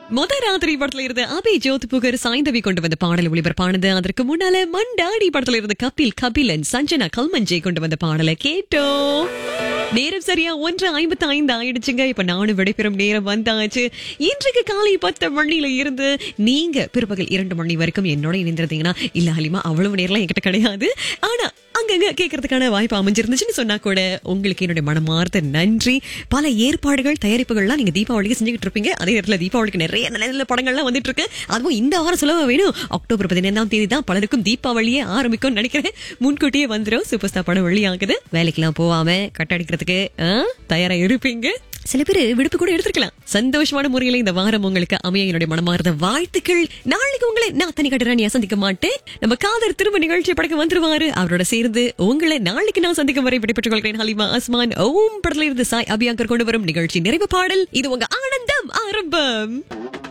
முத ராத்திரி படத்துல இருந்து அபி ஜோத் புகர் சாய்ந்தவி கொண்டு வந்த பாடல் ஒளிபரப்பானது அதற்கு முன்னால மண்டாடி படத்துல இருந்து கபில் கபிலன் சஞ்சனா கல்மஞ்சை கொண்டு வந்த பாடலை கேட்டோம் நேரம் சரியா ஒன்று ஐம்பத்தி ஐந்து ஆயிடுச்சுங்க இப்ப நானும் விடைபெறும் நேரம் வந்தாச்சு இன்றைக்கு காலை பத்து மணியில இருந்து நீங்க பிற்பகல் இரண்டு மணி வரைக்கும் என்னோட இணைந்திருந்தீங்கன்னா இல்ல ஹலிமா அவ்வளவு நேரம் என்கிட்ட கிடையாது ஆனா அங்கங்க கேட்கறதுக்கான வாய்ப்பு அமைஞ்சிருந்துச்சுன்னு சொன்னா கூட உங்களுக்கு என்னுடைய மனமார்ந்த நன்றி பல ஏற்பாடுகள் தயாரிப்புகள்லாம் நீங்க தீபாவளிக்கு செஞ்சுக்கிட்டு இருப்பீங்க அதே நேரத்துல தீபாவளிக்கு நிறைய நல்ல நல்ல படங்கள்லாம் வந்துட்டு இருக்கு அதுவும் இந்த வாரம் சொல்ல வேணும் அக்டோபர் பதினைந்தாம் தேதி தான் பலருக்கும் தீபாவளியே ஆரம்பிக்கும்னு நினைக்கிறேன் முன்கூட்டியே வந்துடும் சூப்பர் ஸ்டார் படம் வெளியாகுது வேலைக்கெல்லாம் போகாம கட்டடிக்கிறதுக்கு ஆ, தயாரா இருப்பீங்க சில பேர் விடுப்பு கூட எடுத்துக்கலாம் சந்தோஷமான முறையில இந்த வாரம் உங்களுக்கு அமைய என்னுடைய மனமார்ந்த வாழ்த்துக்கள் நாளைக்கு உங்களை நான் தனி கட்டுறானியா சந்திக்க மாட்டேன் நம்ம காதர் திரும்ப நிகழ்ச்சி படக்க வந்துருவாரு அவரோட சேர்ந்து உங்களை நாளைக்கு நான் சந்திக்கும் வரை விடைபெற்றுக் கொள்கிறேன் ஹலிமா அஸ்மான் ஓம் படத்துல இருந்து சாய் அபியாங்கர் கொண்டு வரும் நிகழ்ச்சி நிறைவு பாடல் இது உங்க ஆனந்தம் ஆரம்பம்